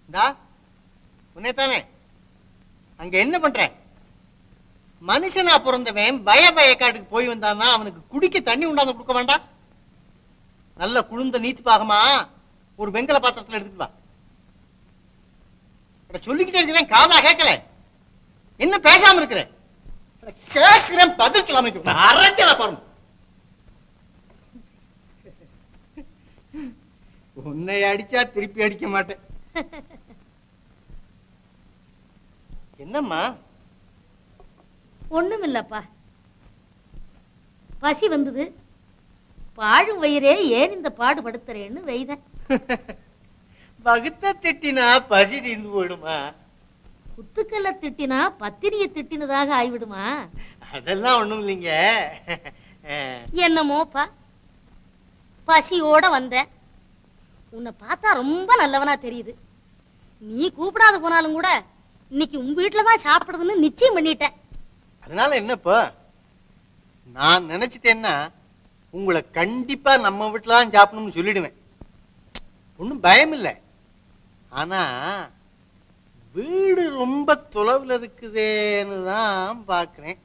டா உன்னைத்தானே அங்க என்ன பண்ற மனுஷனா பிறந்தவன் பய பயக்காட்டுக்கு போய் வந்தான்னா அவனுக்கு குடிக்க தண்ணி உண்டாந்து கொடுக்க வேண்டாம் நல்ல குழுந்த நீத்து பாகமா ஒரு வெங்கல பாத்திரத்துல எடுத்துட்டு வா அட, சொல்லிக்கிட்டே இருக்கிறேன் காதா கேட்கல என்ன பேசாம இருக்கிற அட, கேட்கிறேன் பதில் சொல்லாம அரைச்சல பாருங்க உன்னை அடிச்சா திருப்பி அடிக்க மாட்டேன் என்னம்மா ஒண்ணுமில்லப்பா பசி வந்தது பாழும் வயிறே ஏன் இந்த பாடுபடுத்துறேன்னு வைதேன் வகுத்த திட்டினா பசி தீர்ந்து போயிடுமா குத்துக்கல்ல திட்டினா பத்தினிய திட்டினதாக ஆயிவிடுமா அதெல்லாம் ஒண்ணும் இல்லைங்க அஹ், என்னமோப்பா பசியோட வந்தேன் உன்னை பார்த்தா ரொம்ப நல்லவனா தெரியுது நீ கூப்பிடாத போனாலும் கூட இன்னைக்கு உன் வீட்டுல தான் சாப்பிடுறதுன்னு நிச்சயம் பண்ணிட்டேன் அதனால என்னப்பா நான் நினைச்சிட்டேன்னா உங்களை கண்டிப்பா நம்ம வீட்டுல தான் சாப்பிடணும்னு சொல்லிடுவேன் ஒன்றும் பயம் இல்லை ஆனா வீடு ரொம்ப தொலைவில் இருக்குதேன்னு தான் பார்க்குறேன்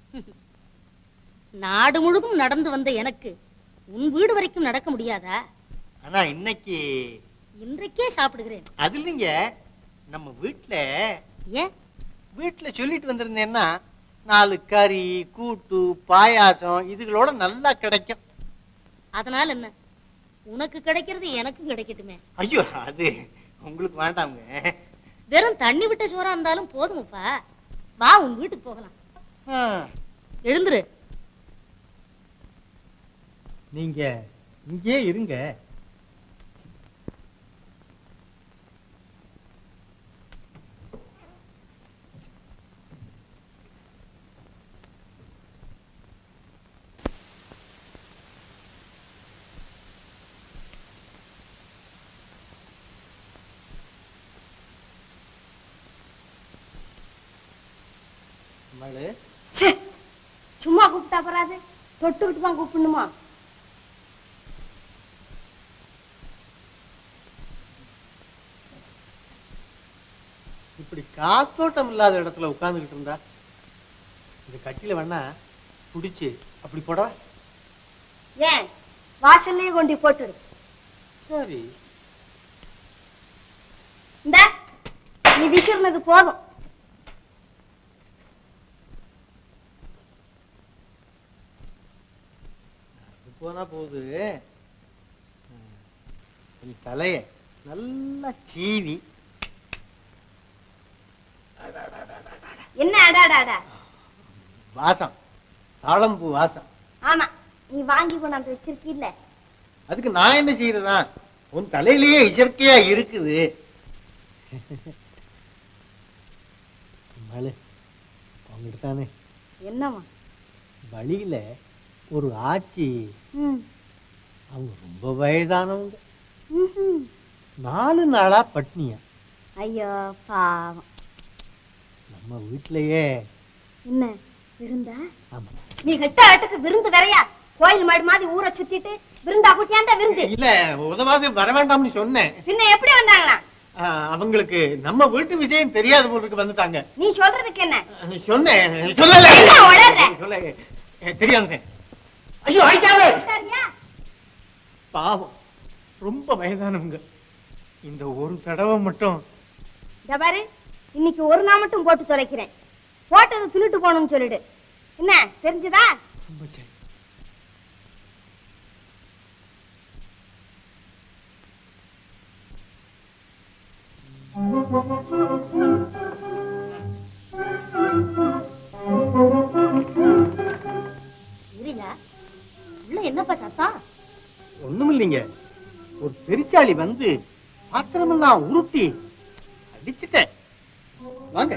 நாடு முழுதும் நடந்து வந்த எனக்கு உன் வீடு வரைக்கும் நடக்க முடியாதா ஆனா இன்னைக்கு இன்றைக்கே சாப்பிடுகிறேன் அது இல்லைங்க நம்ம வீட்டுல ஏன் வீட்டுல சொல்லிட்டு வந்திருந்தேன்னா நாலு கறி கூட்டு பாயாசம் இதுகளோட நல்லா கிடைக்கும் அதனால என்ன உனக்கு கிடைக்கிறது எனக்கும் கிடைக்கட்டுமே ஐயோ அது உங்களுக்கு வேண்டாங்க வெறும் தண்ணி விட்ட சோறா இருந்தாலும் போதுமப்பா வா உன் வீட்டுக்கு போகலாம் ஆ, எழுந்துரு நீங்க இங்கே இருங்க மகளே ச்சே, சும்மா கூப்பிட்டா பராது தொட்டுக்கிட்டு தான் கூப்பிடணுமா இப்படி காத்தோட்டம் இல்லாத இடத்துல உட்கார்ந்துகிட்டு இருந்தா இந்த கட்டில வேணா புடிச்சு அப்படி போடவா ஏன் வாசல்லையே கொண்டு போட்டுடு சரி இந்த நீ விசிறினது போதும் அது போனா போகுது உன் தலைய நல்லா சீவி என்ன அடாடாடா வாசம் தாழம்பூ வாசம் ஆமா நீ வாங்கி கொண்டாந்து வச்சிருக்கீல்ல அதுக்கு நான் என்ன செய்யறதா உன் தலையிலேயே இயற்கையா இருக்குது மலு அவங்ககிட்ட தானே என்னவா வழியில ஒரு ஆச்சி ம் அவங்க ரொம்ப வயதானவங்க ம்ஹும். நாலு நாளா பட்னியா ஐயோ பாவம் நம்ம வீட்டிலேயே என்ன விருந்தா ஆமா நீ கெட்ட ஆட்டுக்கு விருந்து வேறையா கோயில் மாடு மாதிரி ஊரை சுத்திட்டு விருந்தா குட்டியாண்டா விருந்து இல்ல உதவாது வர வேண்டாம்னு சொன்னேன் பின்ன எப்படி வந்தாங்களா ஆ, அவங்களுக்கு நம்ம வீட்டு விஷயம் தெரியாத போலுக்கு வந்துட்டாங்க நீ சொல்றதுக்கு என்ன சொன்னேன் சொல்லல என்ன உளறுற? சொல்ல தெரியாதுங்க ஐயோ ஆயிட்டாவே சரியா பாவம் ரொம்ப வயதானவங்க இந்த ஒரு தடவை மட்டும் இந்த பாரு இன்னைக்கு ஒரு நாள் மட்டும் போட்டு தொலைக்கிறேன் போட்டது துணிட்டு போகணும்னு சொல்லிடு என்ன தெரிஞ்சுதா ரொம்ப சரி. இருங்க உள்ள என்னப்பா சத்தம் ஒண்ணும் இல்லைங்க ஒரு பெருச்சாளி வந்து பாத்திரமெல்லாம் உருட்டி அடிச்சுட்டேன் வாங்க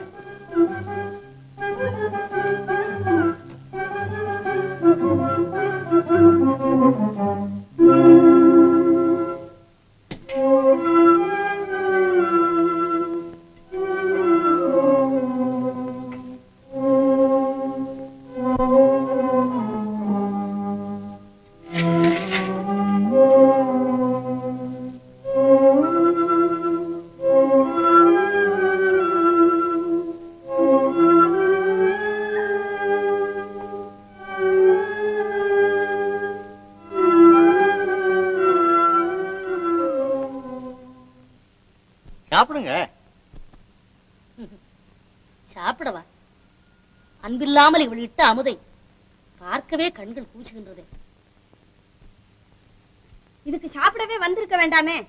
சாப்பிடுங்க சாப்பிடவா அன்பில்லாமல் இவள் இட்ட அமுதை பார்க்கவே கண்கள் கூச்சுகின்றதே இதுக்கு சாப்பிடவே வந்திருக்க வேண்டாமே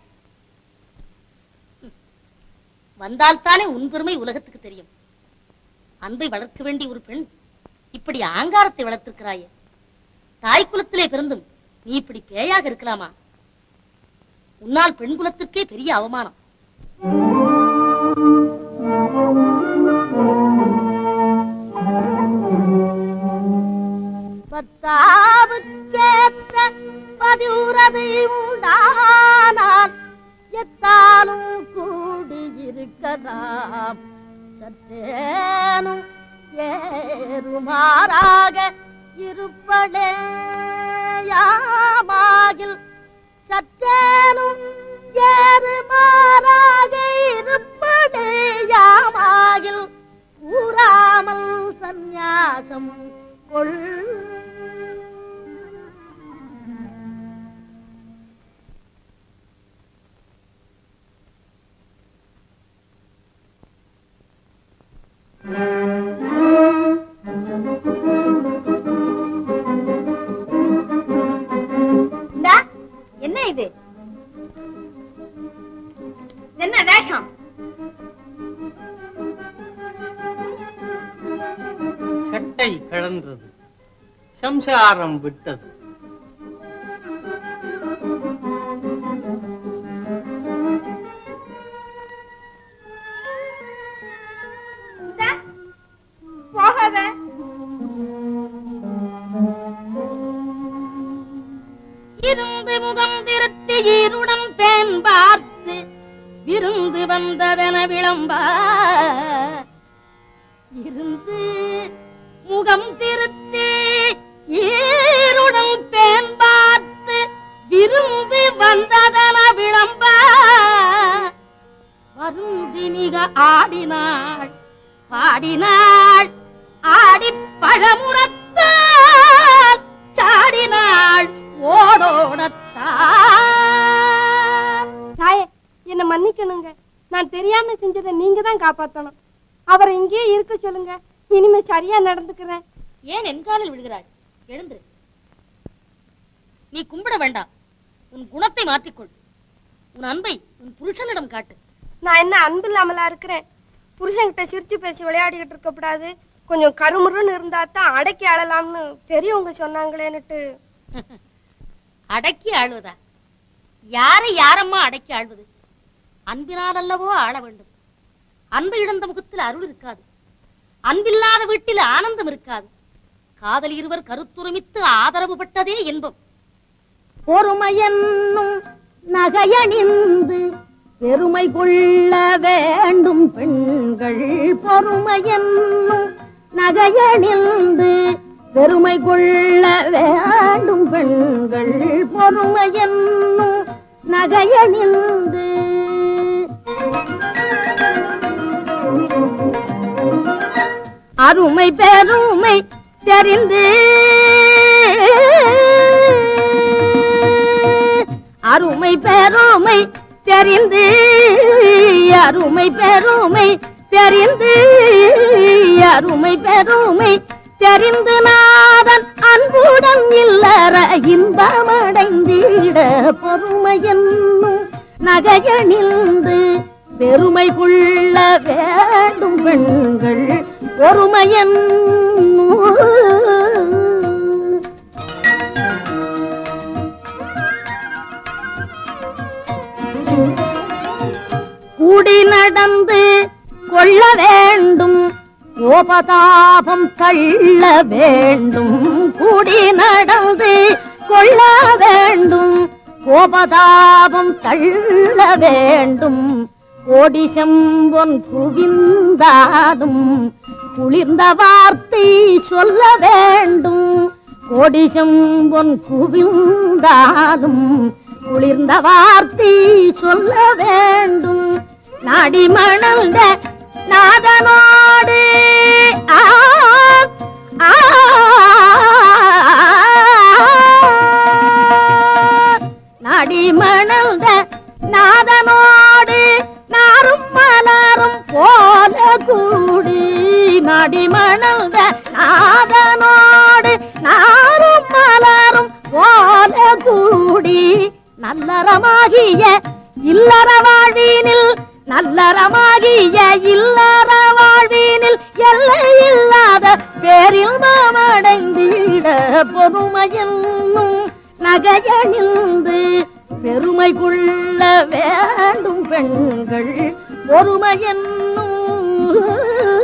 வந்தால்தானே உன் பெருமை உலகத்துக்கு தெரியும் அன்பை வளர்க்க வேண்டிய ஒரு பெண் இப்படி ஆங்காரத்தை வளர்த்திருக்கிறாயே தாய் குலத்திலே பிறந்தும் நீ இப்படி பேயாக இருக்கலாமா உன்னால் பெண் குலத்திற்கே பெரிய அவமானம் பத்தாவுக்கேற்ற பதிவுறதை உண்டானால் எத்தாலும் கூடியிருக்கலாம் சற்றேனும் ஏறுமாறாக இருப்படேயாமாகில் சற்றேனும் ஏறுமாறாக இருப்படேயாமாகில் கூறாமல் சந்நியாசம் கொள் இந்தா, என்ன இது என்ன வேஷம் சட்டை கிழன்றது சம்சாரம் விட்டது இந்தா, போகாத இருந்து முகம் திருத்தி ஈருடன் பெண் பார்த்து விருந்து வந்ததென விளம்ப இருந்து முகம் திருத்தி ஈருடன் பெண் பார்த்து விருந்து வந்ததென விளம்ப வருந்தி மிக ஆடினாள் பாடினாள் ஆடி பழமுறத்தால் சாடினாள் ஓடோடத்தான் தாயே என்ன மன்னிக்கணுங்க நான் தெரியாம செஞ்சதை நீங்க தான் காப்பாத்தணும் அவரை இங்கேயே இருக்க சொல்லுங்க இனிமே சரியா நடந்துக்கிறேன் ஏன் என் காலில் விழுகிறாய் எழுந்திரு நீ கும்பிட வேண்டாம் உன் குணத்தை மாற்றிக்கொள் உன் அன்பை உன் புருஷனிடம் காட்டு நான் என்ன அன்பு இல்லாமலா இருக்கிறேன் புருஷன்கிட்ட சிரிச்சு பேசி விளையாடிக்கிட்டு இருக்க கூடாது கொஞ்சம் கருமுருன்னு இருந்தா தான் அடக்கி ஆளலாம்னு பெரியவங்க சொன்னாங்களேன்னுட்டு அடக்கி ஆளுவதா யாரை யாரம்மா அடக்கி ஆள்வது அன்பினால் அல்லவோ ஆள வேண்டும் அன்பை இழந்த முகத்தில் அருள் இருக்காது அன்பில்லாத வீட்டில் ஆனந்தம் இருக்காது காதல் இருவர் கருத்துரிமித்து ஆதரவு பட்டதே இன்பம் பொறுமையென்னும் நகையணிந்து பெருமை கொள்ள வேண்டும் பெண்கள் பொறுமையென்னும் நகையணிந்து பெருமை கொள்ள வேண்டும் பெண்கள் பொறுமையென்னும் நகையணிந்து அருமை பெருமை தெரிந்து அருமை பெருமை தெரிந்து அருமை பெருமை தெரிந்து அருமை பெருமை தெரிந்து நாதன் அன்புடன் இல்லற இன்பமடைந்திட பொறுமை என்னும் நகையணிந்து பெருமை கொள்ள வேண்டும் பெண்கள் பொறுமையன் கூடி நடந்து கொள்ள வேண்டும் கோபதாபம் தள்ள வேண்டும் கூடி நடந்து கொள்ள வேண்டும் கோபதாபம் தள்ள வேண்டும் கோடி செம்பொன் குவிந்தாடும் குளிர்ந்த வார்த்தை சொல்ல வேண்டும் கோடி செம்பொன் குவிந்தாடும் குளிர்ந்த வார்த்தை சொல்ல வேண்டும் நாடி மணந்த நாதனோடு ஆ ஆ நாடி மணந்த நாதனோடு நான் நாரும் மலரும் போல கூடி நடிமணந்த நாதனோடு நாரும் மலரும் போல கூடி நல்லறமாகிய இல்லற வாழ்வினில் நல்லறமாகிய இல்லற வாழ்வினில் எல்லை இல்லாத பேரில் அடைந்திட பொறுமையென்னும் நகையணிந்து பெருமை கொள்ள வேண்டும் பெண்கள் பொறுமையென்னும்